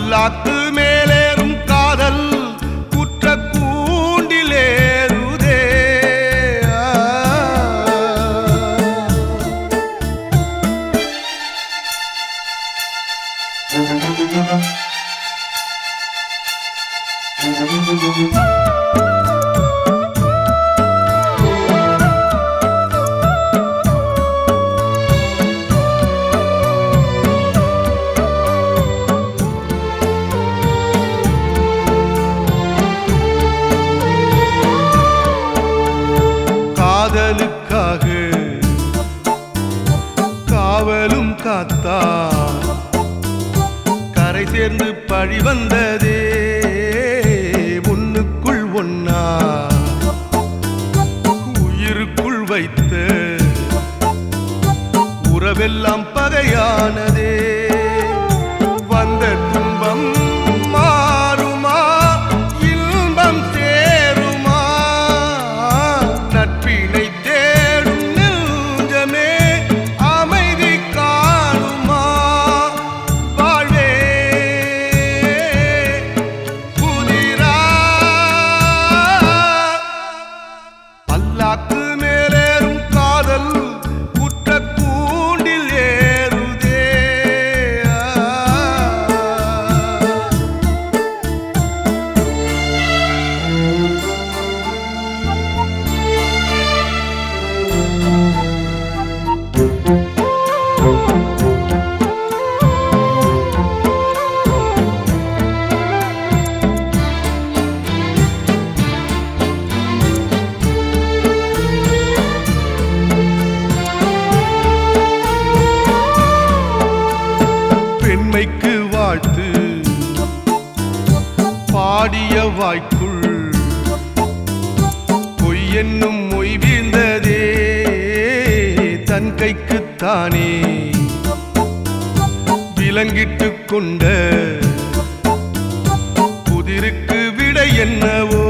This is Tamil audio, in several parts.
பல்லாக்கு மேலேறும் காதல் குற்ற கூண்டிலேறுதே காதலுக்காக காவலும் காத்தா கரை சேர்ந்து பழி வந்ததே ஒண்ணுக்குள் ஒன்னா உயிருக்குள் வைத்த உறவெல்லாம் பகையானதே வந்த துன்பம் மாறுமா இன்பம் சேருமா நட்பினை தேடும் நெஞ்சமே அமைதி காணுமா வாழ்வே புதிரா பல்லாக்கு மேலேறும் காதல் குற்ற கூண்டில் ஏறுதே பெண்மைக்கு வாழ்த்து பாடிய வாய்க்குள் பொய் என்னும் மொய் வீழ்ந்ததே தன் கைக்குத்தானே விலங்கிட்டு கொண்ட புதிருக்கு விடை என்னவோ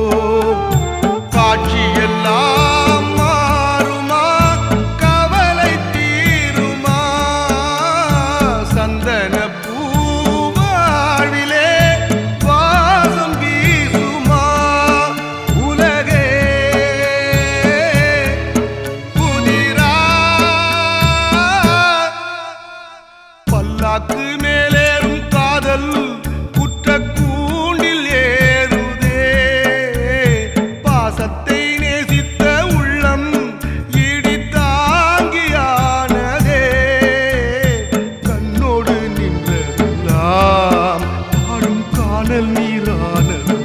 காட்சியெல்லாம் மாறுமா கவலை தீருமா சந்தன பூவாழ்விலே வாசம் வீசுமா உலகே புதிரா பல்லாக்கு மேலேறும் காதல் குற்ற கூண்டில் ஏறுதே பாசத்தை நேசித்த உள்ளம் இடி தாங்கியானதே கண்ணோடு நின்றதெல்லாம் பாடும் காணல் நீரானது